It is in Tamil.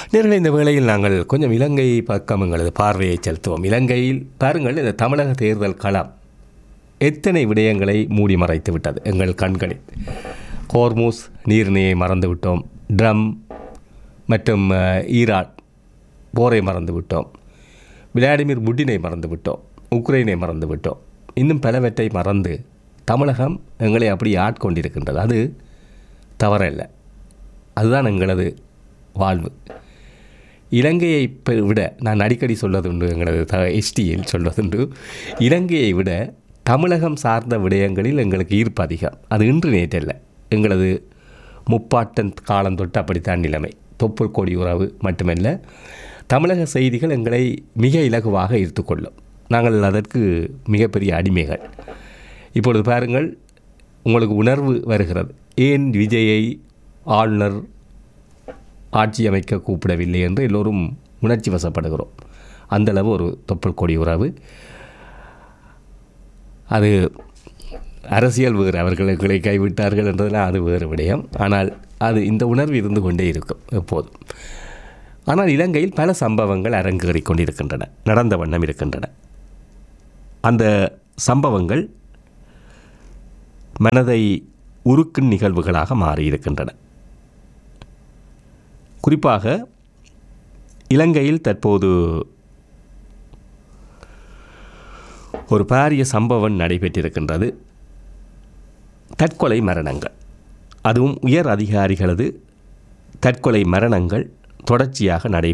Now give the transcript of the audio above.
நேரில் இந்த வேளையில் நாங்கள் கொஞ்சம் இலங்கை பக்கம் எங்களது பார்வையை செலுத்துவோம் இலங்கையில் பாருங்கள் இந்த தமிழக தேர்தல் களம் எத்தனை விடயங்களை மூடி மறைத்து விட்டது எங்கள் கண்களில் ஹோர்மூஸ் நீர்நிலையை மறந்து விட்டோம் ட்ரம் மற்றும் அஹ், ஈரான் போரை மறந்து விட்டோம் விளாடிமிர் புட்டினை மறந்து விட்டோம் உக்ரைனை மறந்து விட்டோம் இன்னும் பலவற்றை மறந்து தமிழகம் எங்களை அப்படி ஆட்கொண்டிருக்கின்றது அது தவறல்ல அதுதான் எங்களது வாழ்வு இலங்கையை பெ- விட நான் அடிக்கடி சொல்வதுண்டு எங்களது த எஸ்டியில் சொல்வதுண்டு இலங்கையை விட தமிழகம் சார்ந்த விடயங்களில் எங்களுக்கு ஈர்ப்பு அதிகம் அது இன்று நேற்றல்ல எங்களது முப்பாட்டன் காலம் தொட்டு அப்படித்தான் நிலைமை தொப்புள் கொடி உறவு மட்டுமல்ல தமிழக செய்திகள் எங்களை மிக இலகுவாக ஈர்த்துக்கொள்ளும் நாங்கள் அதற்கு மிகப்பெரிய அடிமைகள் இப்பொழுது பாருங்கள் உங்களுக்கு உணர்வு வருகிறது ஏன் விஜயை ஆளுநர் ஆட்சி அமைக்க கூப்பிடவில்லை என்று எல்லோரும் உணர்ச்சி வசப்படுகிறோம் அந்தளவு ஒரு தொப்புள் கொடி உறவு அது அரசியல் வேறு அவர்கள் எங்களை கைவிட்டார்கள் என்றதெல்லாம் அது வேறு விடயம் ஆனால் அது இந்த உணர்வு இருந்து கொண்டே இருக்கும் எப்போதும் ஆனால் இலங்கையில் பல சம்பவங்கள் அரங்கேறிக் கொண்டிருக்கின்றன நடந்த வண்ணம் இருக்கின்றன அந்த சம்பவங்கள் மனதை உருக்கும் நிகழ்வுகளாக மாறியிருக்கின்றன குறிப்பாக இலங்கையில் தற்போது ஒரு பாரிய சம்பவம் நடைபெற்றிருக்கின்றது தற்கொலை மரணங்கள் அதுவும் உயர் அதிகாரிகளது தற்கொலை மரணங்கள் தொடர்ச்சியாக நடை